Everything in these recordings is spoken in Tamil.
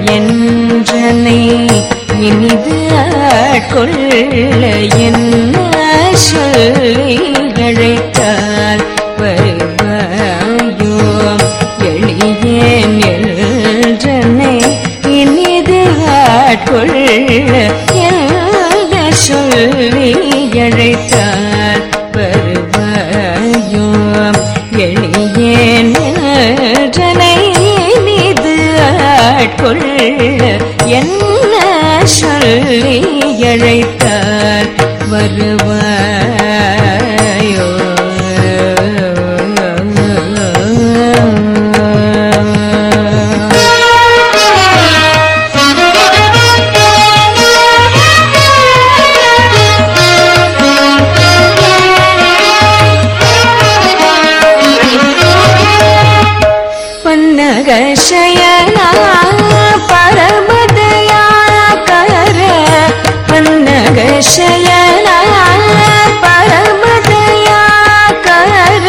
என்றனை இனிது ஆட்கொள்ள என்ன சொல்லி அழைத்தால் வருவாயோ எளியேன் என்றனை இனிது ஆட்கொள்ள என்ன சொல்லி அழைத்தால் வருவாயோ எளியேன் என்றனை இனிது ஆட்கொள்ள என்ன சொல்லி அழைத்தால் வருவாயோ பன்னகசயனா பரமதயா கர பன்னகசயனா பரமதயா கர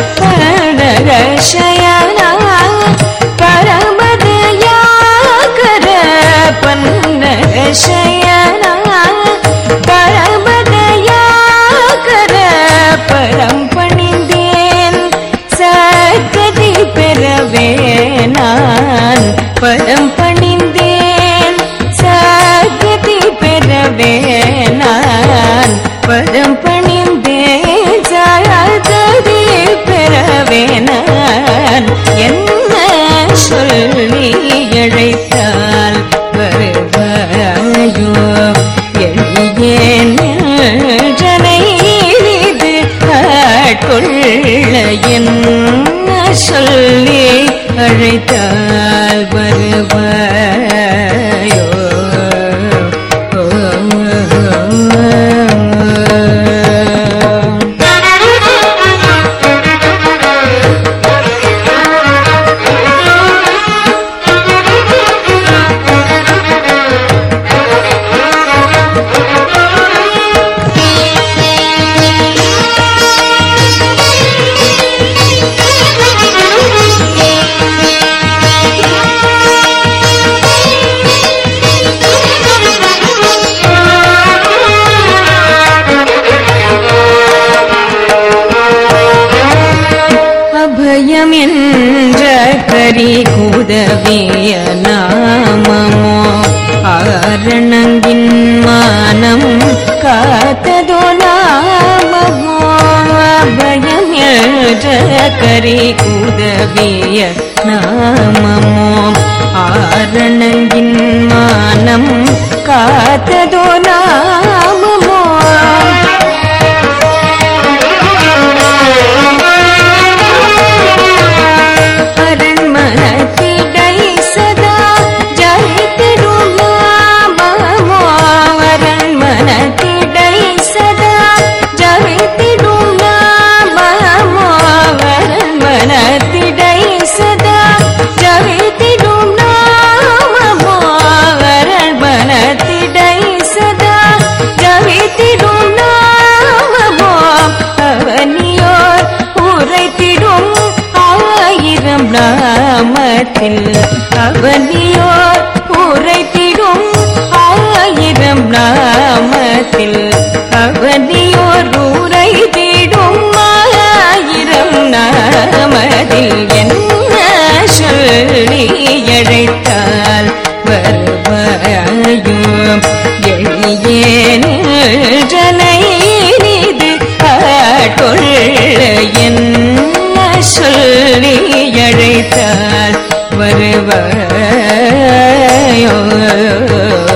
பன்னகசயனா பரமதயா கர பன்னகசயனா பரமதயா கர பரம் பணிந்தேன் சகதி பெறவே நான் பரம் பணிந்தேன் சகதி பெறவே நான் பரம் பணிந்தேன் சகதி பெறவே நான் என்ன சொல்லி அழைத்தால் வருவாயோ எளியேன் ஜனை இது ஆட்கொள்ள என்ன சொல்லி அழைத்தால் வருவாயோ அபயம் என்ற கரி குதவிய நாமமோ ஆரணங்கின் மானம் காத்ததோ நாமமோ அபயம் என்ற கரி குதவிய நாமமோ ஆரணங்கின் மானம் காத்ததோ நாமமோ அரண்மனத்திடை சதா ஜெயித்திடும் நாமமோ அரண்மனத்திடை சதா ஜெயித்திடும் நாமமோ அரண்மனத்திடை சதா ஜெயித்திடும் நாமமோ அரண்மனத்திடை சதா ஜெயித்திடும் நாமமோ அவனியோர் உரைத்திடும் ஆயிரம் நாமத்தில் அவனியோர் உரைத்திடும் ஆயிரம் நாமத்தில் அவனியோர் உரைத்திடும் ஆயிரம் நாமத்தில் என்ன சொல்லி அழைத்தால் வருவாயோ எளியேன் ஜனை இது ஆட்கொள்ள என்ன சொல்லி அழைத்தால் வருவாயோ